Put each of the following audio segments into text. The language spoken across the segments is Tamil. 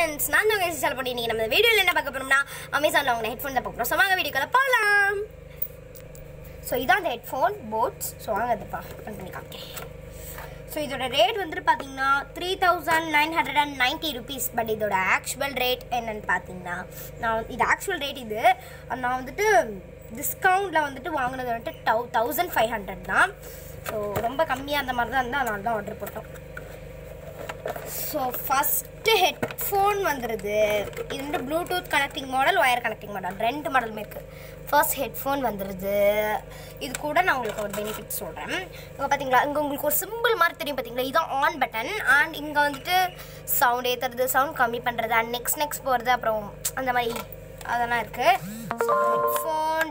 ஃப்ரெண்ட்ஸ் நான் தான் பேசி செல் பண்ணி இன்னைக்கு நம்ம வீடியோவில் என்ன பார்க்க போறோம்னா அமேசானில் அவங்க ஹெட்ஃபோன் தான் பார்க்க போகிறோம் ஸோ வாங்க வீடியோக்குள்ள போகலாம் ஸோ இதான் அந்த ஹெட்ஃபோன் போட்ஸ் ஸோ வாங்க அதை பா பண்ணி காமிக்கிறேன் ஸோ இதோட ரேட் வந்துட்டு பார்த்தீங்கன்னா three thousand nine hundred and ninety rupees but இதோட ஆக்சுவல் ரேட் என்னன்னு பார்த்தீங்கன்னா நான் இது ஆக்சுவல் ரேட் இது நான் வந்துட்டு டிஸ்கவுண்ட்டில் வந்துட்டு வாங்கினது வந்துட்டு டவு தௌசண்ட் ஃபைவ் ஹண்ட்ரட் தான் ஸோ ரொம்ப கம்மியாக அந்த மாதிரி தான் இருந்தால் அதனால தான் ஆர்டர் போட்டோம் ஸோ ஃபஸ்ட்டு ஹெட்ஃபோன் வந்துடுது இது வந்து Bluetooth connecting model wire connecting model ரெண்டு மாடலுமே இருக்குது ஃபர்ஸ்ட் ஹெட்ஃபோன் வந்துடுது இது கூட நான் உங்களுக்கு ஒரு பெனிஃபிட் சொல்கிறேன் இங்கே பார்த்தீங்களா இங்கே உங்களுக்கு ஒரு சிம்பிள் மாதிரி தெரியும் பார்த்தீங்களா இதுதான் ஆன் பட்டன் அண்ட் இங்கே வந்துட்டு சவுண்ட் ஏற்றுறது சவுண்ட் கம்மி பண்ணுறது அண்ட் நெக்ஸ்ட் நெக்ஸ்ட் போகிறது அப்புறம் அந்த மாதிரி அதெல்லாம் இருக்குது ஸோ ஹெட்ஃபோன்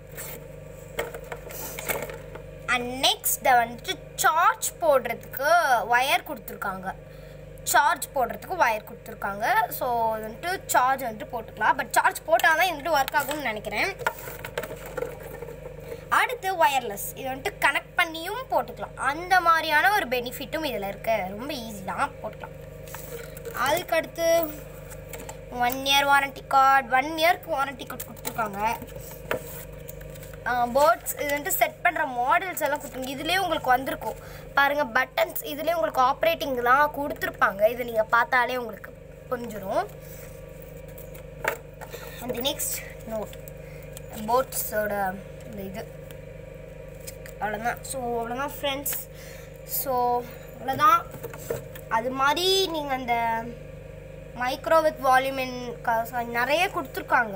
அண்ட் நெக்ஸ்ட் வந்துட்டு சார்ஜ் போடுறதுக்கு ஒயர் கொடுத்துருக்காங்க சார்ஜ் போடுறதுக்கு ஒயர் கொடுத்துருக்காங்க ஸோ இது வந்துட்டு சார்ஜ் வந்துட்டு போட்டுக்கலாம் பட் சார்ஜ் போட்டால் தான் இது வந்துட்டு ஒர்க் ஆகும்னு நினைக்கிறேன் அடுத்து ஒயர்லெஸ் இது வந்துட்டு கனெக்ட் பண்ணியும் போட்டுக்கலாம் அந்த மாதிரியான ஒரு பெனிஃபிட்டும் இதில் இருக்கு ரொம்ப ஈஸி தான் போட்டுக்கலாம் அதுக்கு அடுத்து one year warranty card one இயர்க்கு வாரண்டி கார்டு கொடுத்துருக்காங்க பேர்ட்ஸ் இது வந்துட்டு செட் பண்ணுற மாடல்ஸ் எல்லாம் கொடுத்துருங்க இதுலேயே உங்களுக்கு வந்திருக்கும் பாருங்கள் பட்டன்ஸ் இதுலேயே உங்களுக்கு ஆப்ரேட்டிங்லாம் கொடுத்துருப்பாங்க இதை நீங்கள் பார்த்தாலே உங்களுக்கு புரிஞ்சிடும் அந்த நெக்ஸ்ட் நோட் போட்ஸோட இந்த இது அவ்வளோதான் ஸோ அவ்வளோதான் ஃப்ரெண்ட்ஸ் ஸோ அவ்வளோதான் அது மாதிரி நீங்கள் அந்த மைக்ரோ வித் வால்யூமின் நிறைய கொடுத்துருக்காங்க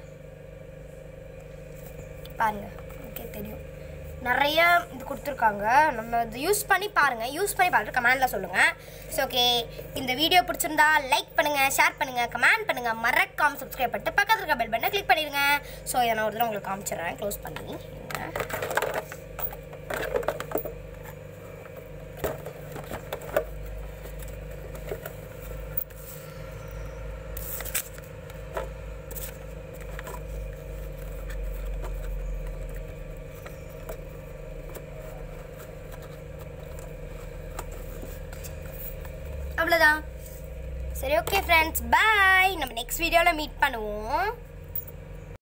பாருங்க ஓகே தெரியும் நிறைய இது கொடுத்துருக்காங்க நம்ம இது யூஸ் பண்ணி பாருங்க யூஸ் பண்ணி பார்த்துட்டு கமெண்ட்ல சொல்லுங்க ஸோ ஓகே இந்த வீடியோ பிடிச்சிருந்தா லைக் பண்ணுங்க ஷேர் பண்ணுங்க கமெண்ட் பண்ணுங்க மறக்காம சப்ஸ்கிரைப் பண்ணிட்டு பக்கத்துல இருக்க பெல் பட்டனை கிளிக் பண்ணிடுங்க ஸோ இதை நான் ஒரு தடவை உங்களுக்கு காமிச்சிடுறேன் க்ளோஸ் பண்ணி இருங்க. அவ்வளோதான் சரி ஓகே ஃப்ரெண்ட்ஸ் பாய் நம்ம நெக்ஸ்ட் வீடியோவில் மீட் பண்ணுவோம்